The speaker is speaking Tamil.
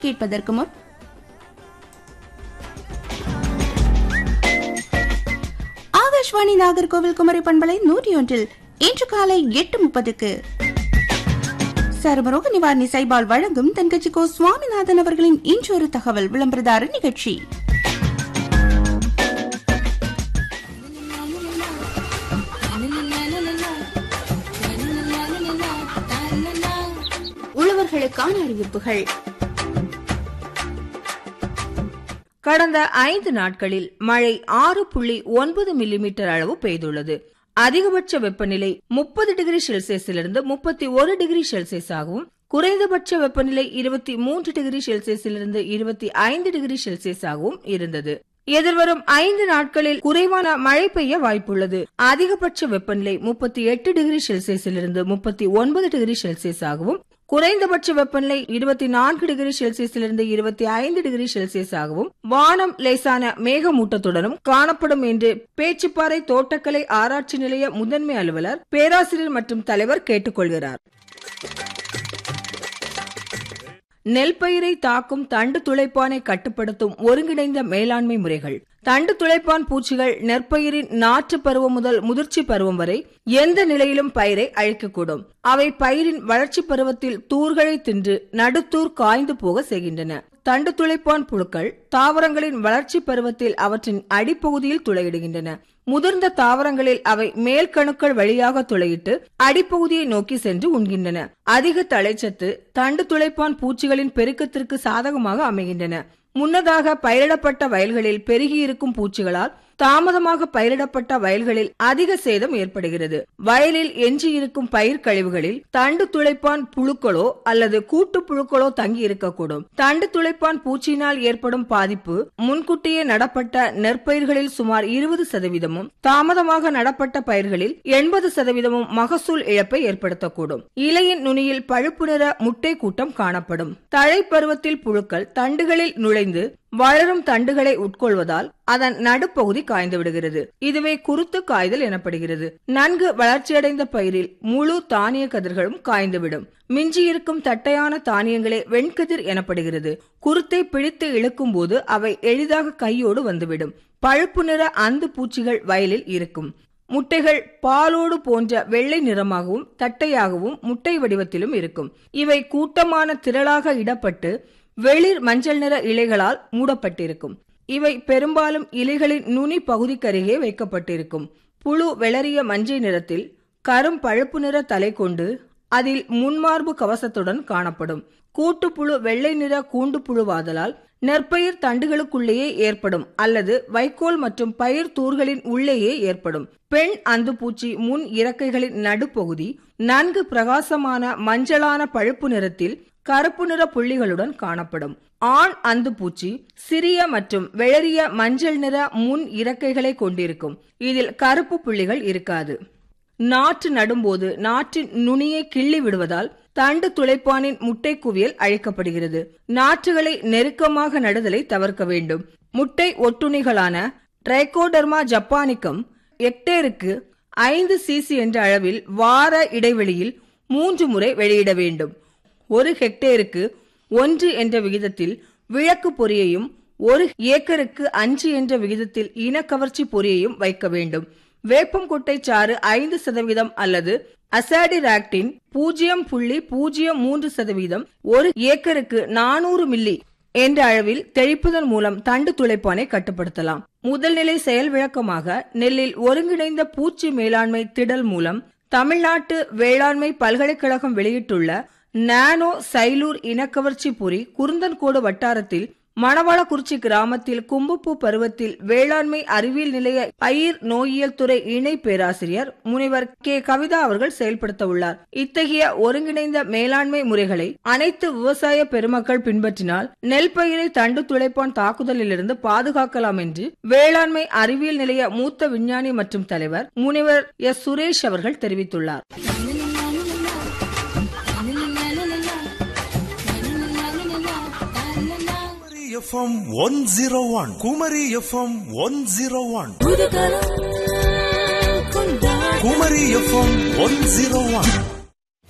கேட்பதற்கு முன் ஆகாஷ்வாணி நாகர்கோவில் குமரி பண்பலை நூற்றி ஒன்றில் இன்று காலை எட்டு முப்பதுக்கு சர்மரோக நிவாரணி சைபால் வழங்கும் தென்கட்சி கோ சுவாமிநாதன் அவர்களின் இன்றொரு தகவல் விளம்பரதார நிகழ்ச்சி உழவர்களுக்கான அறிவிப்புகள் கடந்த ஐந்து நாட்களில் மழை ஆறு புள்ளி ஒன்பது மில்லிமீட்டர் அளவு பெய்துள்ளது அதிகபட்ச வெப்பநிலை முப்பது டிகிரி செல்சியஸிலிருந்து முப்பத்தி ஒரு டிகிரி செல்சியஸாகவும் குறைந்தபட்ச வெப்பநிலை இருபத்தி மூன்று டிகிரி செல்சியஸிலிருந்து இருபத்தி ஐந்து டிகிரி செல்சியஸாகவும் இருந்தது எதிர்வரும் ஐந்து நாட்களில் குறைவான மழை பெய்ய வாய்ப்புள்ளது அதிகபட்ச வெப்பநிலை முப்பத்தி எட்டு டிகிரி செல்சியஸிலிருந்து முப்பத்தி ஒன்பது டிகிரி செல்சியஸாகவும் குறைந்தபட்ச வெப்பநிலை இருபத்தி நான்கு டிகிரி செல்சியஸிலிருந்து இருபத்தி ஐந்து டிகிரி செல்சியஸாகவும் வானம் லேசான மேகமூட்டத்துடனும் காணப்படும் என்று பேச்சுப்பாறை தோட்டக்கலை ஆராய்ச்சி நிலைய முதன்மை அலுவலர் பேராசிரியர் மற்றும் தலைவர் கேட்டுக்கொள்கிறார் நெல் பயிரை தாக்கும் தண்டு துளைப்பானை கட்டுப்படுத்தும் ஒருங்கிணைந்த மேலாண்மை முறைகள் தண்டு துளைப்பான் பூச்சிகள் நெற்பயிரின் நாற்று பருவம் முதல் முதிர்ச்சி பருவம் வரை எந்த நிலையிலும் பயிரை அழிக்கக்கூடும் அவை பயிரின் வளர்ச்சி பருவத்தில் தூர்களை தின்று நடுத்தூர் காய்ந்து போக செய்கின்றன தண்டு துளைப்பான் புழுக்கள் தாவரங்களின் வளர்ச்சி பருவத்தில் அவற்றின் அடிப்பகுதியில் துளையிடுகின்றன முதிர்ந்த தாவரங்களில் அவை மேல் கணுக்கள் வழியாக துளையிட்டு அடிப்பகுதியை நோக்கி சென்று உண்கின்றன அதிக தழைச்சத்து தண்டு துளைப்பான் பூச்சிகளின் பெருக்கத்திற்கு சாதகமாக அமைகின்றன முன்னதாக பயிரிடப்பட்ட வயல்களில் பெருகியிருக்கும் பூச்சிகளால் தாமதமாக பயிரிடப்பட்ட வயல்களில் அதிக சேதம் ஏற்படுகிறது வயலில் எஞ்சியிருக்கும் பயிர் கழிவுகளில் தண்டு துளைப்பான் புழுக்களோ அல்லது கூட்டு புழுக்களோ தங்கி இருக்கக்கூடும் தண்டு துளைப்பான் பூச்சியினால் ஏற்படும் பாதிப்பு முன்கூட்டியே நடப்பட்ட நெற்பயிர்களில் சுமார் இருபது சதவீதமும் தாமதமாக நடப்பட்ட பயிர்களில் எண்பது சதவீதமும் மகசூல் இழப்பை ஏற்படுத்தக்கூடும் இலையின் நுனியில் பழுப்பு நிற முட்டை கூட்டம் காணப்படும் தழை பருவத்தில் புழுக்கள் தண்டுகளில் நுழைந்து வளரும் தண்டுகளை உட்கொள்வதால் அதன் நடுப்பகுதி காய்ந்து விடுகிறது இதுவே குருத்து காய்தல் எனப்படுகிறது நன்கு வளர்ச்சியடைந்த பயிரில் முழு தானிய கதிர்களும் காய்ந்துவிடும் மிஞ்சியிருக்கும் தட்டையான தானியங்களே வெண்கதிர் எனப்படுகிறது குருத்தை பிடித்து இழுக்கும் போது அவை எளிதாக கையோடு வந்துவிடும் பழுப்பு நிற அந்து பூச்சிகள் வயலில் இருக்கும் முட்டைகள் பாலோடு போன்ற வெள்ளை நிறமாகவும் தட்டையாகவும் முட்டை வடிவத்திலும் இருக்கும் இவை கூட்டமான திரளாக இடப்பட்டு வெளிர் மஞ்சள் நிற இலைகளால் மூடப்பட்டிருக்கும் இவை பெரும்பாலும் இலைகளின் நுனி பகுதிக்கருகே வைக்கப்பட்டிருக்கும் புழு வெளரிய மஞ்சள் நிறத்தில் கரும் பழுப்பு நிற தலை கொண்டு அதில் முன்மார்பு கவசத்துடன் காணப்படும் கூட்டுப்புழு வெள்ளை நிற கூண்டு புழுவாதலால் நெற்பயிர் தண்டுகளுக்குள்ளேயே ஏற்படும் அல்லது வைக்கோல் மற்றும் பயிர் தூர்களின் உள்ளேயே ஏற்படும் பெண் அந்துப்பூச்சி முன் இறக்கைகளின் நடுப்பகுதி நன்கு பிரகாசமான மஞ்சளான பழுப்பு நிறத்தில் கருப்பு நிற புள்ளிகளுடன் காணப்படும் ஆண் அந்துப்பூச்சி சிறிய மற்றும் வெளரிய மஞ்சள் நிற முன் இறக்கைகளை கொண்டிருக்கும் இதில் கருப்பு புள்ளிகள் இருக்காது நாற்று நடும்போது நாற்றின் நுனியை கிள்ளி விடுவதால் தண்டு துளைப்பானின் முட்டை குவியல் அழிக்கப்படுகிறது நாற்றுகளை நெருக்கமாக நடுதலை தவிர்க்க வேண்டும் முட்டை ஒட்டுணிகளான ட்ரைகோடர்மா ஜப்பானிக்கம் ஹெக்டேருக்கு ஐந்து சிசி என்ற அளவில் வார இடைவெளியில் மூன்று முறை வெளியிட வேண்டும் ஒரு ஹெக்டேருக்கு ஒன்று என்ற விகிதத்தில் விளக்கு பொறியையும் ஒரு ஏக்கருக்கு அஞ்சு என்ற விகிதத்தில் இனக்கவர்ச்சி பொறியையும் வைக்க வேண்டும் வேப்பம் கொட்டை சாறு ஐந்து சதவீதம் அல்லது அசாடிராக்டின் பூஜ்ஜியம் புள்ளி பூஜ்ஜியம் மூன்று சதவீதம் ஒரு ஏக்கருக்கு நானூறு மில்லி என்ற அளவில் தெளிப்பதன் மூலம் தண்டு துளைப்பானை கட்டுப்படுத்தலாம் முதல் நிலை செயல் விளக்கமாக நெல்லில் ஒருங்கிணைந்த பூச்சி மேலாண்மை திடல் மூலம் தமிழ்நாட்டு வேளாண்மை பல்கலைக்கழகம் வெளியிட்டுள்ள நானோ சைலூர் இனக்கவர்ச்சி பொறி குருந்தன்கோடு வட்டாரத்தில் மணவாளக்குறிச்சி கிராமத்தில் கும்பப்பூ பருவத்தில் வேளாண்மை அறிவியல் நிலைய பயிர் நோயியல் துறை இணை பேராசிரியர் முனைவர் கே கவிதா அவர்கள் செயல்படுத்த உள்ளார் இத்தகைய ஒருங்கிணைந்த மேலாண்மை முறைகளை அனைத்து விவசாய பெருமக்கள் பின்பற்றினால் நெல் பயிரை தண்டு துளைப்பான் தாக்குதலிலிருந்து பாதுகாக்கலாம் என்று வேளாண்மை அறிவியல் நிலைய மூத்த விஞ்ஞானி மற்றும் தலைவர் முனைவர் எஸ் சுரேஷ் அவர்கள் தெரிவித்துள்ளார் FM one zero one Kumari FM one zero one Kumari FM one zero one